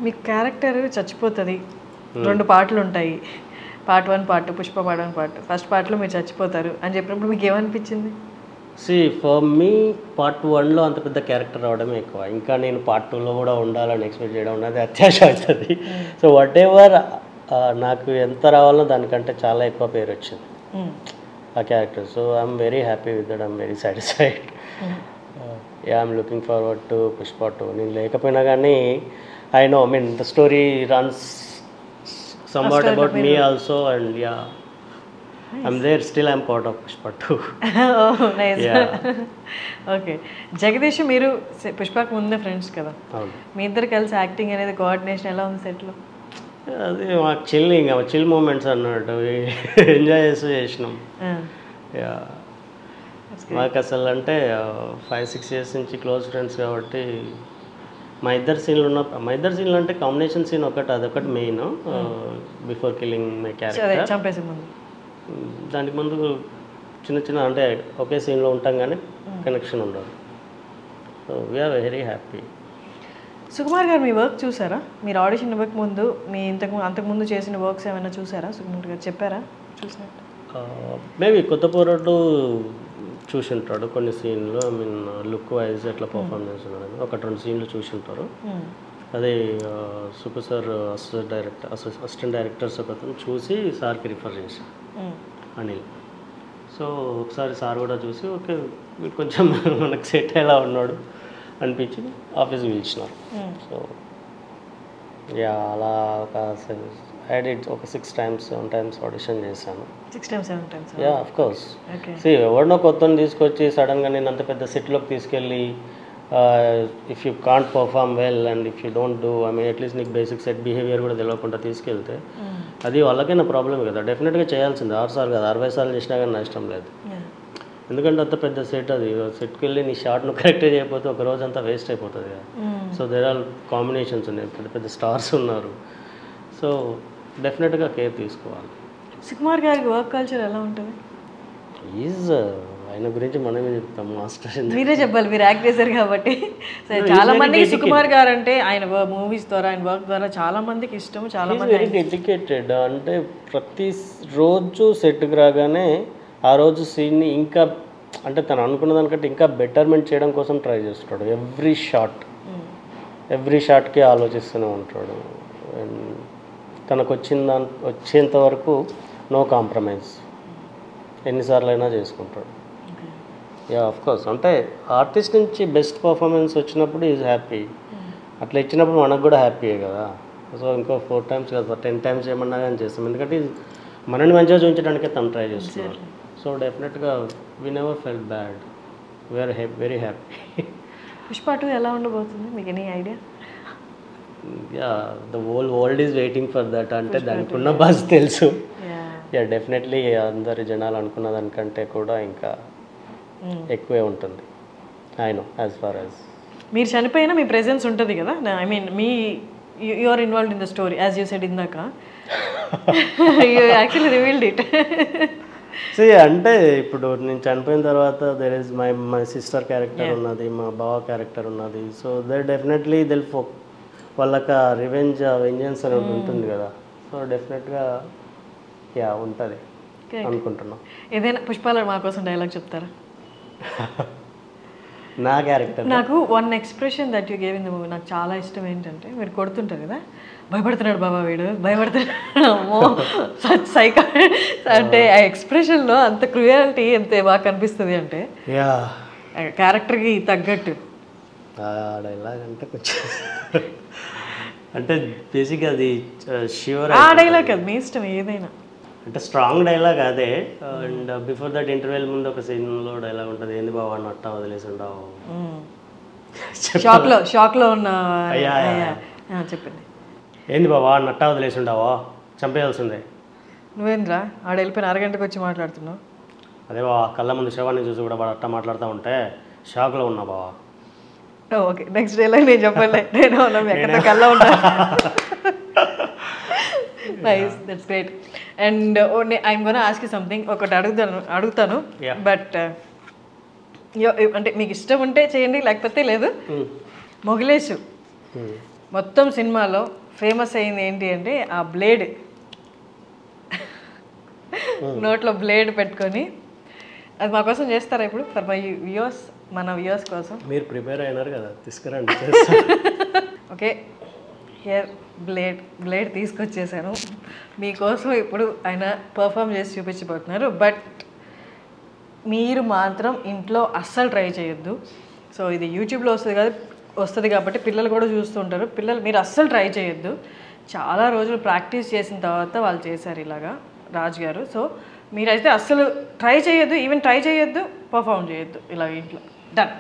మీ character చచ్చిపోతుంది రెండు పాటలు ఉంటాయి part one part two Pushpa part one part first పార్ట్లో మీరు చచ్చిపోతారు అని చెప్పినప్పుడు మీకు ఏమనిపించింది సి ఫర్ మీ పార్ట్ వన్లో అంత పెద్ద క్యారెక్టర్ రావడమే ఎక్కువ ఇంకా నేను పార్ట్ టూలో కూడా ఉండాలని ఎక్స్పెక్ట్ చేయడం ఉన్నది అత్యాశ అవుతుంది సో వాట్ ఎవర్ నాకు ఎంత రావాలో దానికంటే చాలా ఎక్కువ పేరు వచ్చింది మ్మ్. ఆ character so I'm very happy with that I'm very satisfied yeah I'm looking forward to Pushpa two నేను లేకపోయినా కానీ I know I mean the story runs somewhat about me also and yeah I'm there still I'm part of Pushpa two nice Yeah. Okay Jagadeesh మీరు సె- పుష్పకు ముందే friends కదా అవును మీ ఇద్దరు కలిసి యాక్టింగ్ అనేది కోఆర్డినేషన్ ఎలా ఉంది సెట్లో అది మాకు చిల్లింగ్ చిల్ మూమెంట్స్ అన్నట్టు ఎంజాయ్ చేస్తూ చేసినాం యా మాకు అసలు అంటే ఫైవ్ సిక్స్ ఇయర్స్ నుంచి క్లోజ్ ఫ్రెండ్స్ కాబట్టి మా ఇద్దరు సీన్లు ఉన్న మా ఇద్దరు సీన్లు అంటే కాంబినేషన్ సీన్ ఒకటి అదొకటి మెయిన్ బిఫోర్ కిల్లింగ్ మై అదే క్యారెక్టర్ చంపేసే ముందు దానికి ముందు చిన్న చిన్న అంటే ఒకే సీన్లో ఉంటాం కానీ కనెక్షన్ ఉండదు so we're very happy Sukumar garu మీ వర్క్ చూసారా మీరు ఆడిషన్ ఇవ్వక ముందు మీ ఇంతకు అంతకుముందు చేసిన వర్క్స్ ఏమైనా చూసారా సుకుమార్ గారు చెప్పారా చూసినట్టు మేబీ కొత్త పోరాడు చూసి ఉంటాడు కొన్ని సీన్లు ఐ మీన్ లుక్ వైజ్ ఎట్లా పర్ఫామ్ చేస్తున్నాడు ఒకటి రెండు సీన్లు చూసి ఉంటారు మ్మ్. అదే ఆ, Suku sir assistant director assistant directors ఒకతను చూసి సార్కి రిఫర్ చేశారు మ్మ్. అనిల్ సో ఒకసారి సార్ కూడా చూసి ఓకే వీడు కొంచెం మనకు సెట్ ఎలా ఉన్నాడు అనిపించి ఆఫీస్కి పిలిచినారు మ్మ్. సో యా అలా ఒక ఎడిట్ ఒక six times seven times audition చేశాను six times seven times yeah of course okay సి ఎవరినో కొత్తని తీసుకొచ్చి సడన్గా నేను అంత పెద్ద సెట్లోకి తీసుకెళ్ళి if you can't perform well and if you don't do I mean at least నీకు బేసిక్ సెట్ బిహేవియర్ కూడా తెలియకుండా తీసుకెళ్తే అది వాళ్ళకైనా ప్రాబ్లం కదా డెఫినెట్గా చేయాల్సింది ఆరు సార్లు కదా అరవై సార్లు చేసినా కానీ నష్టం లేదు ఎందుకంటే అంత పెద్ద సెట్ అది సెట్కి వెళ్ళి నీ షార్ట్ను కరెక్ట్ చేయకపోతే ఒక రోజు అంతా వేస్ట్ అయిపోతుంది కదా సో దేర్ ఆర్ కాంబినేషన్స్ ఉన్నాయి పెద్ద పెద్ద స్టార్స్ ఉన్నారు సో డెఫినెట్గా కేర్ తీసుకోవాలి సుకుమార్ గారికి వర్క్ కల్చర్ ఎలా ఉంటుంది ఈజ్ ఆయన గురించి మనమే చెప్తాం మాస్టర్ మీరే చెప్పాలి మీరు యాక్ట్ చేశారు కాబట్టి సరే చాలా మందికి సుకుమార్ గారు అంటే ఆయన మూవీస్ ద్వారా ఆయన వర్క్ ద్వారా చాలా మందికి ఇష్టం చాలా మంది వెరీ డెడికేటెడ్ అంటే ప్రతి రోజు సెట్కి రాగానే ఆ రోజు సీన్ని ఇంకా అంటే తను అనుకున్న దానికంటే ఇంకా బెటర్మెంట్ చేయడం కోసం ట్రై చేస్తాడు ఎవ్రీ షాట్ మ్మ్. ఎవ్రీ షాట్కి ఆలోచిస్తూనే ఉంటాడు And తనకు వచ్చిన దాని వచ్చేంత వరకు నో కాంప్రమైజ్ ఎన్నిసార్లు అయినా చేసుకుంటాడు యా ఆఫ్ కోర్స్ అంటే ఆర్టిస్ట్ నుంచి బెస్ట్ పర్ఫార్మెన్స్ వచ్చినప్పుడు ఈజ్ హ్యాపీ అట్లా ఇచ్చినప్పుడు మనకు కూడా హ్యాపీయే కదా సో ఇంకో ఫోర్ టైమ్స్ కదా టెన్ టైమ్స్ ఏమన్నా కానీ చేస్తాం ఎందుకంటే ఇది మనల్ని మంచిగా చూపించడానికే తను ట్రై చేస్తున్నారు సో డెఫినెట్గా we never fell bad we're happy very happy Pushpa two ఎలా ఉండబోతుంది మీకు any idea yeah the whole world is waiting for that అంటే దానికి ఉన్న బజ్ తెలుసు యా డెఫినెట్లీ అందరి జనాలు అనుకున్న దానికంటే కూడా ఇంకా ఎక్కువే ఉంటుంది I know as far as మీరు చనిపోయినా మీ ప్రెజెన్స్ ఉంటుంది కదా ఐ మీన్ మీ you are involve in the story as you said ఇందాక you actually revealed it so అంటే ఇప్పుడు నేను చనిపోయిన తర్వాత there is my my sister character ఉన్నది మా బావ క్యారెక్టర్ ఉన్నది సో దే డెఫినెట్లీ దిల్ ఫో వాళ్ళకి రివెంజ్ వెంజన్స్ అనేది ఉంటుంది కదా సో డెఫినెట్గా యా ఉంటుంది అనుకుంటున్నాం ఏదైనా పుష్పాల మా కోసం డైలాగ్ చెప్తారా నా క్యారెక్టర్ నాకు one expression that you gave in the movie నాకు చాలా ఇష్టం ఏంటంటే మీరు కొడుతుంటారు కదా భయపడుతున్నాడు బాబా వీడు భయపడుతున్నాడు అమ్మో సచ్ సైక అంటే ఆ ఎక్స్ప్రెషన్లో అంత క్రూయాలిటీ ఎంత బాగా కనిపిస్తుంది అంటే యా క్యారెక్టర్కి తగ్గట్టు డైలాగ్ అంటే కొంచెం అంటే బేసిక్గా అది షివర్ ఆ డైలాగ్ అది మీ ఇష్టం ఏదైనా అంటే స్ట్రాంగ్ డైలాగ్ అదే అండ్ బిఫోర్ దట్ ఇంటర్వెల్ ముందు ఒక సీన్లో డైలాగ్ ఉంటుంది ఏంది బాబా నట్ట వదిలేసి ఉండవు షాక్లో షాక్లో ఉన్న అయ్యా, అయ్యా. ఆ, చెప్పండి ఏంది బాబా నట్ట వదిలేసి ఉండవా చంపేయాల్సిందే నువ్వేంద్రా ఆడ వెళ్ళిపోయిన అరగంటకు వచ్చి మాట్లాడుతున్నావు అదే బావా కళ్ళ ముందు శవాన్ని చూసి కూడా వాడు అట్ట మాట్లాడుతూ ఉంటే షాక్లో ఉన్నా బావా ఓకే నెక్స్ట్ డేలో నేను చెప్పలే నేను ఉన్నాం ఎక్కడ కల్లా ఉంటా nice that's great and I'm gonna ask something ఒకటి అడుగుతాను అడుగుతాను Yeah. బట్ అంటే మీకు ఇష్టం ఉంటే చేయండి లేకపోతే లేదు మొగిలేషు మొత్తం సినిమాలో ఫేమస్ అయింది ఏంటి అంటే ఆ బ్లేడ్ నోట్లో బ్లేడ్ పెట్టుకొని అది మా కోసం చేస్తారా ఇప్పుడు ఫర్ మై వ్యూస్ మన వ్యూస్ కోసం మీరు ప్రిపేర్ అయినారు కదా తీసుకురండి ఓకే హియర్ బ్లేడ్ బ్లేడ్ తీసుకొచ్చేసాను మీకోసం ఇప్పుడు ఆయన పర్ఫామ్ చేసి చూపించబోతున్నారు బట్ మీరు మాత్రం ఇంట్లో అస్సలు ట్రై చేయొద్దు సో ఇది యూట్యూబ్లో వస్తుంది కదా వస్తుంది కాబట్టి పిల్లలు కూడా చూస్తుంటారు పిల్లలు మీరు అస్సలు ట్రై చేయొద్దు చాలా రోజులు ప్రాక్టీస్ చేసిన తర్వాత వాళ్ళు చేశారు ఇలాగా రాజు గారు సో మీరైతే అస్సలు ట్రై చేయొద్దు ఈవెన్ ట్రై చేయొద్దు పర్ఫామ్ చేయొద్దు ఇలా ఇంట్లో డన్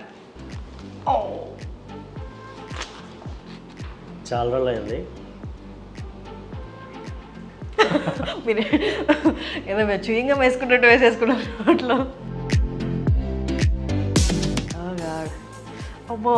చాలా రోజులు అయింది మీరు ఏదో చూయింగా వేసుకున్నట్టు వేసేసుకున్నారు నోట్లో Oh God. అమ్మో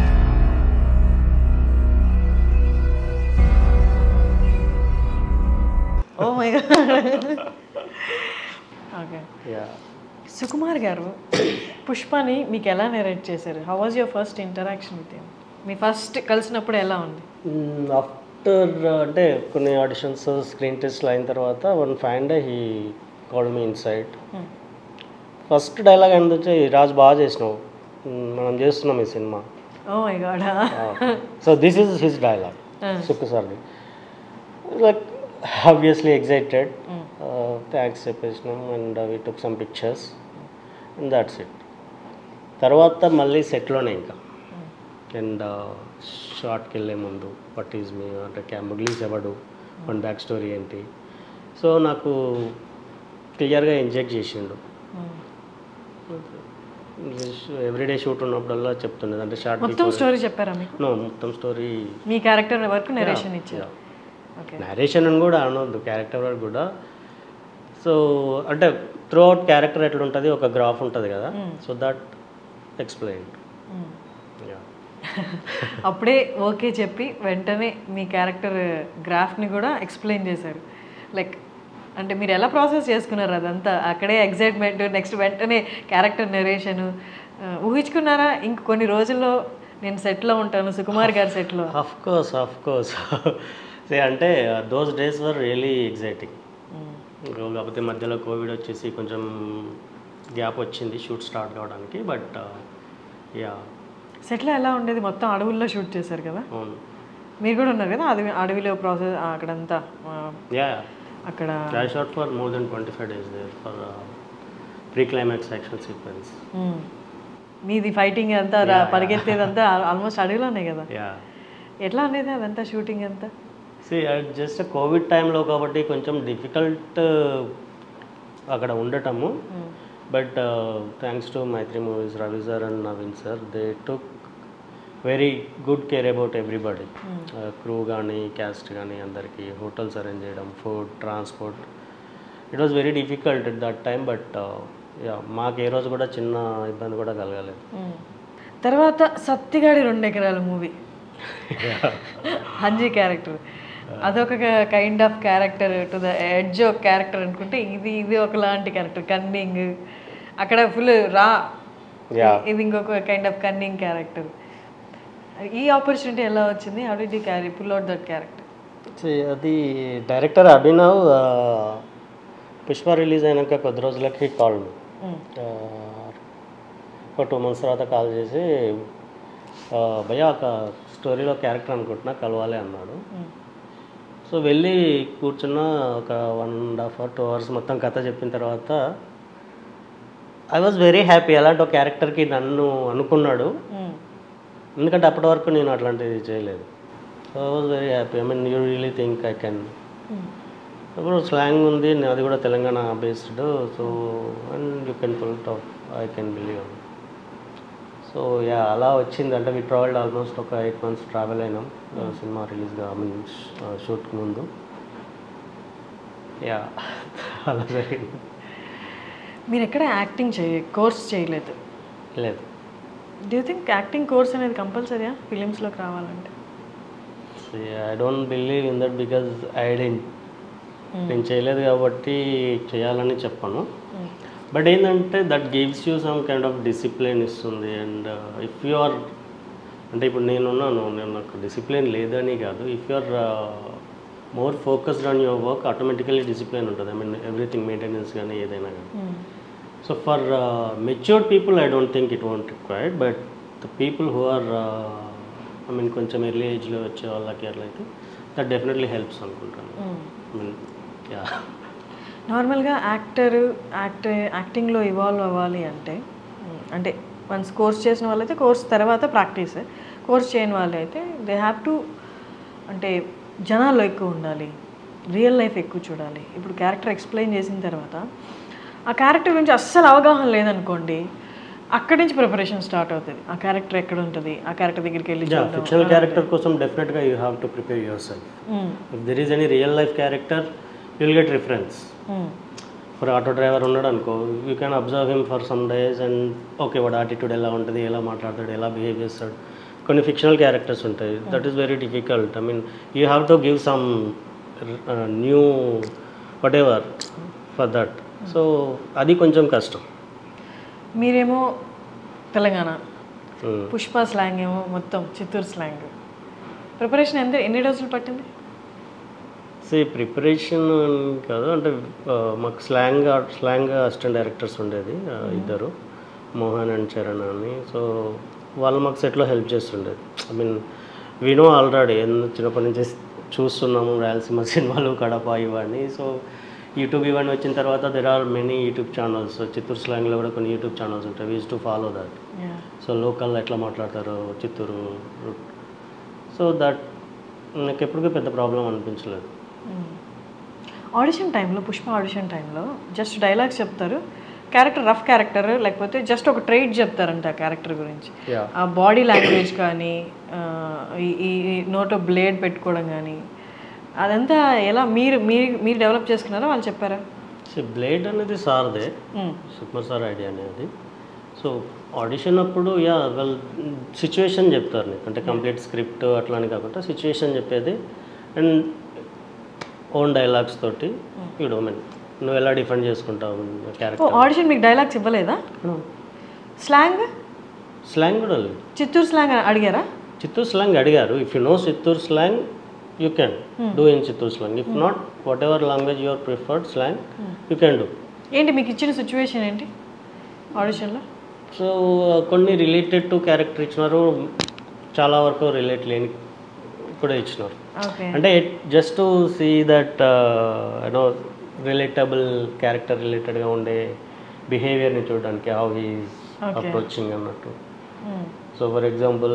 oh my God okay yeah Sukumar garu పుష్పని మీకు ఎలా నెరేట్ చేశారు how was your first interaction with మీ ఫస్ట్ కలిసినప్పుడు ఎలా ఉంది ఆఫ్టర్ అంటే కొన్ని ఆడిషన్స్ స్క్రీన్ టెస్ట్లు అయిన తర్వాత one fine day he call me inside Hmm. First dialogue అనేది వచ్చి రాజు బాగా చేసినావు మ్మ్, మనం చేస్తున్నాం ఈ సినిమా oh my God so this is his dialogue Sukku సార్ది లైక్ ఆబ్వియస్లీ ఎగ్జైటెడ్ థ్యాంక్స్ చెప్పేసినాం and we took some pictures and that's it తర్వాత మళ్ళీ సెట్లోనే ఇంకా అండ్ షార్ట్కి వెళ్ళే ముందు వాట్ ఈజ్ మీ అంటే క్యా ముగ్లీస్ ఎవడు మన బ్యాక్ స్టోరీ ఏంటి సో నాకు క్లియర్గా ఇంజెక్ట్ చేసిండు ఎవ్రీడే షూట్ ఉన్నప్పుడల్లా చెప్తుండేది అంటే షార్ట్ మొత్తం స్టోరీ చెప్పారా మీకు నో మొత్తం స్టోరీ మీ క్యారెక్టర్ వరకు నెరేషన్ ఇచ్చారు ఓకే నరేషన్ అని కూడా అనొద్దు క్యారెక్టర్ వరకు కూడా సో అంటే త్రూ అవుట్ క్యారెక్టర్ ఎట్లా ఉంటుంది ఒక గ్రాఫ్ ఉంటుంది కదా సో దట్ ఎక్స్ప్లెయిన్ అప్పుడే ఓకే చెప్పి వెంటనే మీ క్యారెక్టర్ గ్రాఫ్ని కూడా ఎక్స్ప్లెయిన్ చేశారు లైక్ అంటే మీరు ఎలా ప్రాసెస్ చేసుకున్నారు అదంతా అక్కడే ఎగ్జైట్మెంట్ నెక్స్ట్ వెంటనే క్యారెక్టర్ నెరేషన్ ఊహించుకున్నారా ఇంక కొన్ని రోజుల్లో నేను సెట్లో ఉంటాను సుకుమార్ గారి సెట్లో of course of course say అంటే those days were really exciting కాకపోతే మధ్యలో కోవిడ్ వచ్చేసి కొంచెం గ్యాప్ వచ్చింది షూట్ స్టార్ట్ కావడానికి బట్ యా సెట్లో ఎలా ఉండేది మొత్తం అడవుల్లో షూట్ చేశారు కదా అవును మీరు కూడా ఉన్నారు కదా అడవి అడవిలో ప్రాసెస్ అక్కడంతా ఆ, యా అక్కడ I shot for more than twenty five days there for pre climax action sequence మ్మ్. మీది ఫైటింగ్ అంతా రా- పరిగెత్తేదంతా ఆల్మోస్ట్ అడవిలోనే కదా యా ఎట్లా అనేది అదంతా షూటింగ్ అంతా సి జస్ట్ కోవిడ్ టైంలో కాబట్టి కొంచెం డిఫికల్ట్ అక్కడ ఉండటము but thanks to Mythri Movies Ravi sir and Naveen sir they took very good care about everybody crew కానీ క్యాస్ట్ కానీ అందరికీ హోటల్స్ అరేంజ్ చేయడం food transport it was very difficult at that time but yeah మాకు ఏ రోజు కూడా చిన్న ఇబ్బంది కూడా కలగలేదు మ్మ్. తర్వాత సత్తిగాడి రెండు ఎకరాల మూవీ హంజీ క్యారెక్టర్ అదొక kind of character to the edge of character అనుకుంటే ఇది ఇది ఒకలాంటి క్యారెక్టర్ కన్నింగ్ అక్కడ ఫుల్ రా యా ఇది ఇంకొక కైండ్ ఆఫ్ కన్నింగ్ క్యారెక్టర్ ఈ ఆపర్చునిటీ ఎలా వచ్చింది how did carry pull out that character See, అది డైరెక్టర్ అభినవ్ ఆ, పుష్ప రిలీజ్ అయినాక కొద్ది రోజులకి కాల్ ఒక టూ మంత్స్ తర్వాత కాల్ చేసి ఆ, భయ్యా ఒక స్టోరీలో క్యారెక్టర్ అనుకుంటున్నా కలవాలి అన్నాడు సో వెళ్ళి కూర్చున్న ఒక one and half hour two hours మొత్తం కథ చెప్పిన తర్వాత ఐ వాజ్ వెరీ హ్యాపీ అలాంటి ఒక క్యారెక్టర్కి నన్ను అనుకున్నాడు ఎందుకంటే అప్పటి వరకు నేను అట్లాంటిది చేయలేదు so I was very happy I mean you really think I can ఇప్పుడు స్లాంగ్ ఉంది అది కూడా Telangana based so and you can pull top I can believe so yeah అలా వచ్చింది అంటే వి ట్రావెల్డ్ ఆల్మోస్ట్ ఒక ఎయిట్ మంత్స్ ట్రావెల్ అయినాం సినిమా రిలీజ్గా ఐ మీన్ షూట్కి ముందు యా అలా జరిగింది మీరు ఎక్కడ యాక్టింగ్ చేయ కోర్స్ చేయలేదు లేదు డూ థింక్ యాక్టింగ్ కోర్స్ అనేది కంపల్సరీయా ఫిలిమ్స్లోకి రావాలంటే I don't believe in that because I didn't నేను చేయలేదు కాబట్టి చేయాలని చెప్పను బట్ ఏంటంటే that gives you some kind of discipline ఇస్తుంది అండ్ ఇఫ్ యు ఆర్ అంటే ఇప్పుడు నేనున్నాను నేను నాకు డిసిప్లిన్ లేదని కాదు if you are more focused on your work automatically discipline ఉంటుంది ఐ మీన్ ఎవ్రీథింగ్ మెయింటెనెన్స్ కానీ ఏదైనా కానీ so for matured people I don't think it want required but the people who are I mean కొంచెం early ఏజ్లో వచ్చే వాళ్ళకి అట్లా అయితే దట్ డెఫినెట్లీ హెల్ప్స్ అనుకుంటాను ఐ మీన్ యా నార్మల్గా యాక్టర్ యాక్ట్ యాక్టింగ్లో ఇవాల్వ్ అవ్వాలి అంటే మ్, అంటే వన్స్ కోర్స్ చేసిన వాళ్ళైతే కోర్స్ తర్వాత ప్రాక్టీస్ కోర్స్ చేయని వాళ్ళు అయితే దే హ్యావ్ టు అంటే జనాల్లో ఎక్కువ ఉండాలి రియల్ లైఫ్ ఎక్కువ చూడాలి ఇప్పుడు క్యారెక్టర్ ఎక్స్ప్లెయిన్ చేసిన తర్వాత ఆ క్యారెక్టర్ గురించి అస్సలు అవగాహన లేదనుకోండి అక్కడి నుంచి ప్రిపరేషన్ స్టార్ట్ అవుతుంది ఆ క్యారెక్టర్ ఎక్కడ ఉంటుంది ఆ క్యారెక్టర్ దగ్గరికి వెళ్ళి యా చూడడం ఫిక్షనల్ క్యారెక్టర్ కోసం డెఫినెట్గా you have to prepare yourself hmm, if there is any real life character will get reference hmm, for auto driver ఉన్నాడు అనుకో you can observe him for some days and okay వాడు attitude ఎలా ఉంటుంది ఎలా మాట్లాడతాడు ఎలా behave చేస్తాడు కొన్ని ఫిక్షనల్ క్యారెక్టర్స్ ఉంటాయి that is very difficult I mean you have to give some new whatever for that so అది కొంచెం కష్టం మీరేమో తెలంగాణ Mm. పుష్ప స్లాంగ్ ఏమో మొత్తం చిత్తూరు స్లాంగ్ ప్రిపరేషన్ ఎంత ఎన్ని రోజులు పట్టింది సో ప్రిపరేషన్ కాదు అంటే ఆ, మాకు స్లాంగ్ స్లాంగ్ అసిస్టెంట్ డైరెక్టర్స్ ఉండేది ఆ, ఇద్దరు మోహన్ అండ్ చరణ్ అని సో వాళ్ళు మాకు సెట్లో హెల్ప్ చేస్తుండేది ఐ మీన్ వినో ఆల్రెడీ చిన్నప్పటి నుంచి చూస్తున్నాము రాయలసీమ సినిమాలు కడప ఇవన్నీ సో యూట్యూబ్ ఇవన్నీ వచ్చిన తర్వాత there are many YouTube channels Chittoor స్లాంగ్లో కూడా కొన్ని యూట్యూబ్ ఛానల్స్ ఉంటాయి వీజ్ to follow that so local ఎట్లా మాట్లాడతారు చిత్తూరు సో దట్ నాకు ఎప్పటికీ పెద్ద ప్రాబ్లం అనిపించలేదు ఆడిషన్ టైంలో పుష్ప ఆడిషన్ టైంలో జస్ట్ డైలాగ్స్ చెప్తారు క్యారెక్టర్ రఫ్ క్యారెక్టర్ లేకపోతే జస్ట్ ఒక ట్రైట్ చెప్తారంట ఆ క్యారెక్టర్ గురించి యా ఆ బాడీ లాంగ్వేజ్ కానీ ఆ, ఈ- ఈ ఈ నోట్లో బ్లేడ్ పెట్టుకోవడం కానీ అదంతా ఎలా మీరు మీరు మీరు డెవలప్ చేసుకున్నారా వాళ్ళు చెప్పారా సో బ్లేడ్ అనేది సార్దే మ్మ్. సుకుమార్ సార్ ఐడియా అనేది సో ఆడిషన్ అప్పుడు యా వెల్ సిచ్యువేషన్ చెప్తారు నీకు అంటే కంప్లీట్ స్క్రిప్ట్ అట్లా అని కాకుండా సిచ్యువేషన్ చెప్పేది అండ్ ఓన్ డైలాగ్స్ తోటి ఇప్పుడు మీన్ నువ్వు ఎలా డిఫెండ్ చేసుకుంటావు ఓ క్యారెక్టర్ ఆడిషన్ మీకు డైలాగ్స్ ఇవ్వలేదా స్లాంగ్ స్లాంగ్ కూడా లేదు చిత్తూరు స్లాంగ్ అడిగారా చిత్తూరు స్లాంగ్ అడిగారు if you know Chittoor slang you can do in Chittoor slang if not whatever language your preferred slang you can do ఏంటి మీకు ఇచ్చిన సిచ్యువేషన్ ఏంటి ఆడిషన్లో సో కొన్ని రిలేటెడ్ టు క్యారెక్టర్ ఇచ్చినారు చాలా వరకు రిలేట్ లేని కూడా ఇచ్చినారు ఓకే అంటే just to see that you know relatable character రిలేటెడ్గా ఉండే బిహేవియర్ని చూడడానికి హౌ హీస్ Okay. అప్రోచింగ్ అన్నట్టు సో ఫర్ ఎగ్జాంపుల్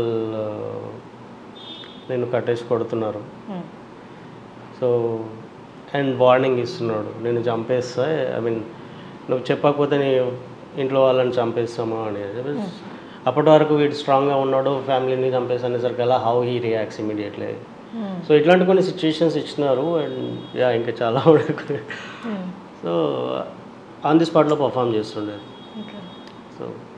నేను కట్టేసి కొడుతున్నారు సో అండ్ వార్నింగ్ ఇస్తున్నాడు నేను చంపేస్తా ఐ మీన్ నువ్వు చెప్పకపోతే నీ ఇంట్లో వాళ్ళని చంపేస్తామా అనేది అప్పటి వరకు వీడు స్ట్రాంగ్గా ఉన్నాడు ఫ్యామిలీని చంపేసి అనేసరికి అలా how he reacts immediately so ఇట్లాంటి కొన్ని సిచ్యుయేషన్స్ ఇచ్చినారు అండ్ యా ఇంకా చాలా సో ఆన్ ది స్పాట్లో పర్ఫామ్ చేస్తుండేది ఓకే సో